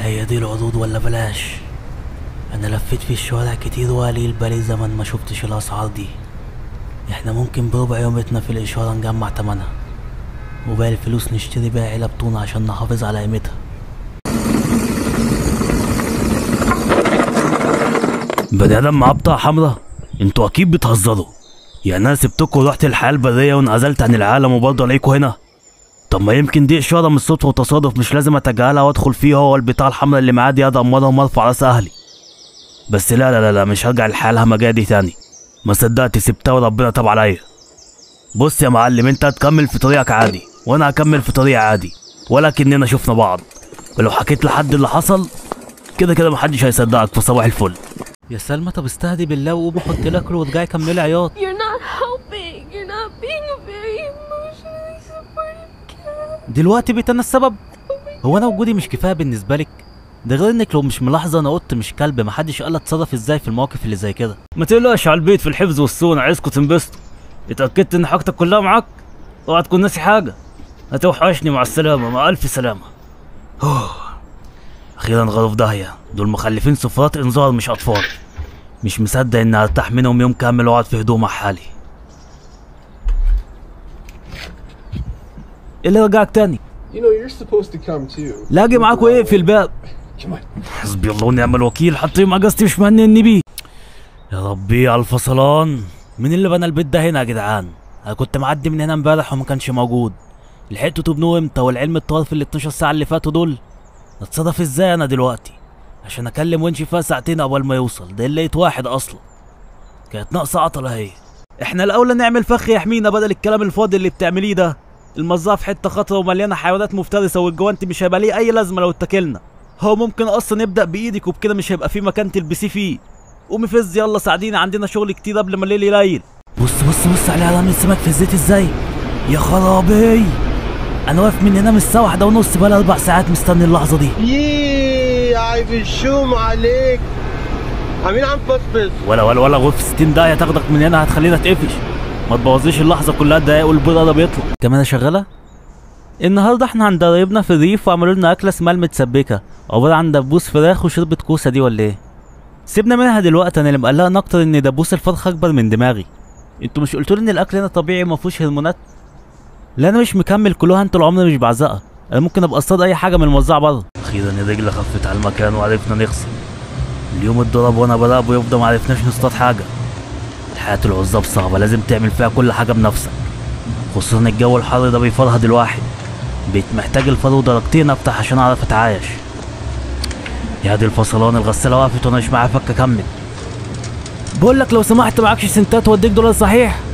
هي دي العروض ولا بلاش انا لفيت في الشوارع كتير وقليل بقالي زمن ما شفتش الاسعار دي احنا ممكن بربع يومتنا في الاشارة نجمع تمنها وباقي الفلوس نشتري بيها علب تونة عشان نحافظ على قيمتها بني ادم معاه بطاقة حمرا انتوا اكيد بتهزروا يعني انا سبتكوا ورحت الحياة البرية وانعزلت عن العالم وبرضه الاقيكوا هنا طب ما يمكن دي اشارة من صدفة وتصادف مش لازم اتجاهلها وادخل فيها هو البتاع الحمراء اللي معاه دي ادمرهم وارفع راس اهلي بس لا لا لا, لا مش هرجع الحياة الهمجية دي تاني ما صدقت سبتها وربنا تاب عليا بص يا معلم انت هتكمل في طريقك عادي وانا هكمل في طريقي عادي ولا كأننا شفنا بعض ولو حكيت لحد اللي حصل كده كده محدش هيصدقك في صباح الفل يا سلمى طب استهدي بالله وقومي حط لك وارجعي كملي عياط You're not helping. You're not being a very emotionally supportive cat. دلوقتي بقيت انا السبب هو انا وجودي مش كفايه بالنسبه لك ده غير انك لو مش ملاحظه انا قط مش كلب محدش قال اتصرف ازاي في المواقف اللي زي كده ما تقلقش على البيت في الحفظ والصون عايزكم تنبسطوا اتاكدت ان حاجتك كلها معاك اوعى تكون ناسي حاجه هتوحشني مع السلامه مع الف سلامه أوه. اخيرا غروا في داهيه دول مخلفين صفرات انذار مش اطفال مش مصدق اني ارتاح منهم يوم كامل واقعد في هدوء مع حالي ايه اللي رجعك تاني You know, you're supposed to come too. لا اجي معاك وايه في الباب Come on. حسبي الله ونعم الوكيل حتى يوم اجازتي مش مهنني بيه يا ربي على الفصلان مين اللي بنى البيت ده هنا يا جدعان انا كنت معدي من هنا امبارح وما كانش موجود لحقتوا تبنوه امتى والعلم الطار في ال 12 ساعه اللي فاتوا دول اتصرف ازاي انا دلوقتي عشان اكلم ونشي فيها ساعتين قبل ما يوصل ده لقيت واحد اصلا كانت ناقصه عطله هي احنا الاولى نعمل فخ يحمينا بدل الكلام الفاضي اللي بتعمليه ده المزرعه في حته خطره ومليانه حيوانات مفترسه والجوانتي مش هيبقى ليه اي لازمه لو اتكلنا هو ممكن اصلا يبدا بايدك وبكده مش هيبقى في مكان تلبسيه فيه قومي فز يلا ساعدينا عندنا شغل كتير قبل ما الليل يليل بص بص بص على علامة السمك في الزيت ازاي يا خرابي انا واقف من هنا من الساعه واحدة ونص بقى اربع ساعات مستني اللحظه دي ييه عايبشوم عليك عمين عم تبصبص ولا ولا ولا غرفة 60 دقيقة تاخدك من هنا هتخلينا تقفش ما تبوظيش اللحظة كلها دقايق والبيضة ده بيطلع كمان شغالة؟ النهاردة احنا عند قرايبنا في الريف وعملوا لنا أكلة اسمها المتسبكة عبارة عن دبوس فراخ وشوربة كوسة دي ولا ايه؟ سيبنا منها دلوقتي انا اللي مقلقنا اكتر ان دبوس الفرخ اكبر من دماغي انتوا مش قلتوا لي ان الاكل هنا طبيعي ما فيهوش هرمونات لا انا مش مكمل كلها انتوا العمر مش بعزقها انا ممكن ابقى اصطاد اي حاجه من الموزعه بره اخيرا الرجل خفت على المكان وعرفنا نغسل اليوم اتضرب وانا براقبه يفضل معرفناش نصطاد حاجه حياة العزاب صعبة لازم تعمل فيها كل حاجة بنفسك خصوصا الجو الحر ده بيفرهد الواحد بقيت محتاج الفرو درجتين افتح عشان اعرف اتعايش يا دي الفصلان الغسالة وقفت وانا مش معايا فك اكمل بقول لك لو سمحت معكش سنتات واديك دولار صحيح